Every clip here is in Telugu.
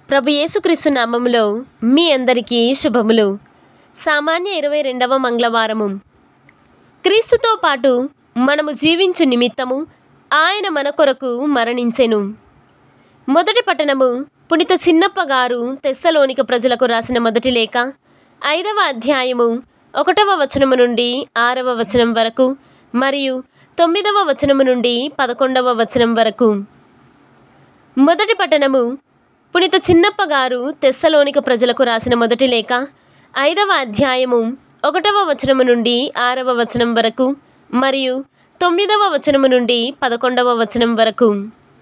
ప్రభు యేసుక్రీస్తు నామములో మీ అందరికీ శుభములు సామాన్య ఇరవై రెండవ మంగళవారము క్రీస్తుతో పాటు మనము జీవించు నిమిత్తము ఆయన మన కొరకు మరణించెను మొదటి పట్టణము పునిత చిన్నప్ప గారు తెస్సలోనిక ప్రజలకు రాసిన మొదటి లేఖ ఐదవ అధ్యాయము ఒకటవ వచనము నుండి ఆరవ వచనం వరకు మరియు తొమ్మిదవ వచనము నుండి పదకొండవ వచనం వరకు మొదటి పట్టణము పునిత చిన్నప్ప గారు తెస్సలోనిక ప్రజలకు రాసిన మొదటి లేఖ ఐదవ అధ్యాయము ఒకటవ వచనము నుండి ఆరవ వచనం వరకు మరియు తొమ్మిదవ వచనము నుండి పదకొండవ వచనం వరకు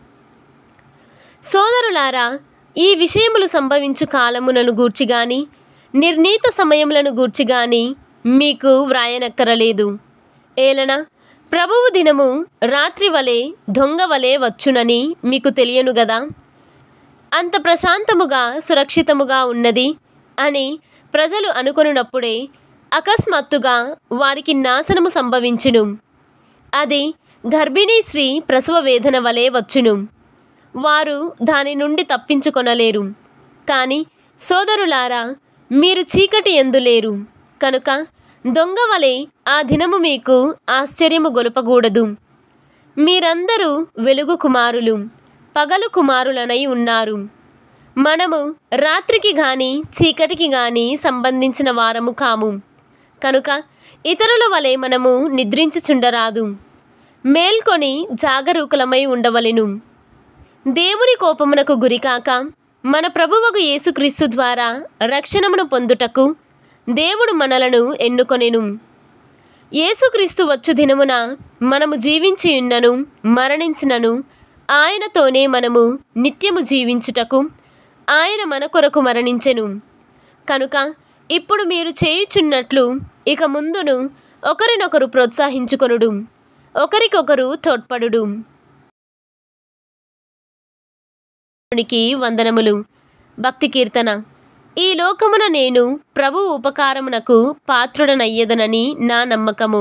సోదరులారా ఈ విషయములు సంభవించు కాలములను గూర్చి గాని నిర్ణీత సమయములను గూర్చి గాని మీకు వ్రాయనక్కరలేదు ఏలన ప్రభువు దినము రాత్రి వలె దొంగ వలె వచ్చునని మీకు తెలియను గదా అంత ప్రశాంతముగా సురక్షితముగా ఉన్నది అని ప్రజలు అనుకొనున్నప్పుడే అకస్మాత్తుగా వారికి నాశనము సంభవించును అది గర్భిణీ స్త్రీ ప్రసవ వేదన వలె వచ్చును వారు దాని నుండి తప్పించుకొనలేరు కానీ సోదరులారా మీరు చీకటి ఎందులేరు కనుక దొంగ వలె ఆ దినము మీకు ఆశ్చర్యము గొలుపకూడదు మీరందరూ వెలుగు కుమారులు పగలు కుమారులనై ఉన్నారు మనము రాత్రికి గాని చీకటికి గాని సంబంధించిన వారము కాము కనుక ఇతరుల వలె మనము నిద్రించుచుండరాదు మేల్కొని జాగరూకులమై ఉండవలెను దేవుని కోపమునకు గురికాక మన ప్రభువకు యేసుక్రీస్తు ద్వారా రక్షణమును పొందుటకు దేవుడు మనలను ఎన్నుకొనెను యేసుక్రీస్తు వచ్చు దినమున మనము జీవించి ఉన్నను మరణించినను ఆయనతోనే మనము నిత్యము జీవించుటకు ఆయన మన కొరకు మరణించెను కనుక ఇప్పుడు మీరు చేయుచున్నట్లు ఇక ముందును ఒకరినొకరు ప్రోత్సహించుకొనుడు ఒకరికొకరు తోడ్పడుడు దేవునికి వందనములు భక్తి కీర్తన ఈ లోకమున నేను ప్రభు ఉపకారమునకు పాత్రుడనయ్యదనని నా నమ్మకము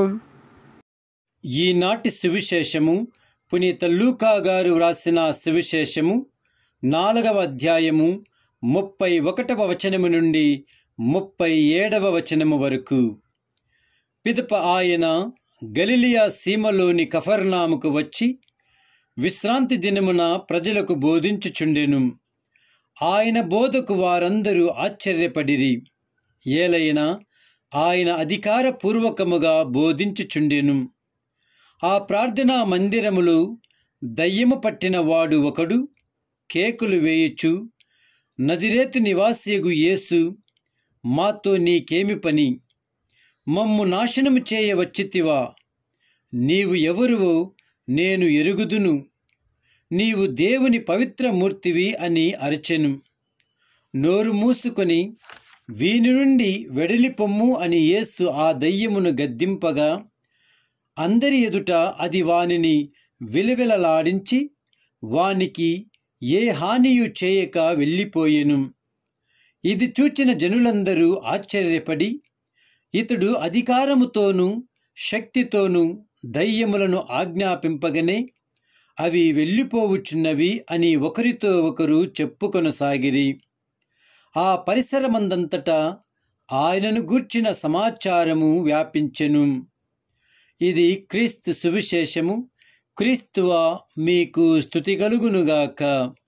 ఈనాటి సువిశేషము పునీత లూకా గారు వ్రాసిన సువిశేషము నాలుగవ అధ్యాయము ముప్పై ఒకటవ వచనము నుండి ముప్పై ఏడవ వచనము వరకు పిదప ఆయన గలిలియా సీమలోని కఫర్నాముకు వచ్చి విశ్రాంతి దినమున ప్రజలకు బోధించుచుండెను ఆయన బోధకు వారందరూ ఆశ్చర్యపడిరి ఏలైనా ఆయన అధికారపూర్వకముగా బోధించుచుండెను ఆ ప్రార్థనా మందిరములు దయ్యము పట్టిన వాడు ఒకడు కేకులు వేయుచు నజిరేతు నివాసియగు యేసు మాతో నీకేమి పని మమ్ము నాశనము చేయ వచ్చితివా నీవు ఎవరువో నేను ఎరుగుదును నీవు దేవుని పవిత్రమూర్తివి అని అరచెను నోరు మూసుకొని వీని నుండి వెడలిపొమ్ము అని యేసు ఆ దయ్యమును గద్దింపగా అందరి ఎదుట అది వానిని విలవిలలాడించి వానికి ఏ హానియు చేయక వెళ్ళిపోయెను ఇది చూచిన జనులందరూ ఆశ్చర్యపడి ఇతడు అధికారముతోనూ శక్తితోనూ దయ్యములను ఆజ్ఞాపింపగనే అవి వెళ్ళిపోవుచున్నవి అని ఒకరితో ఒకరు చెప్పుకొనసాగిరి ఆ పరిసరమందంతటా ఆయనను గూర్చిన సమాచారము వ్యాపించెను ఇది క్రీస్తు సువిశేషము క్రీస్తువా మీకు స్థుతి కలుగునుగాక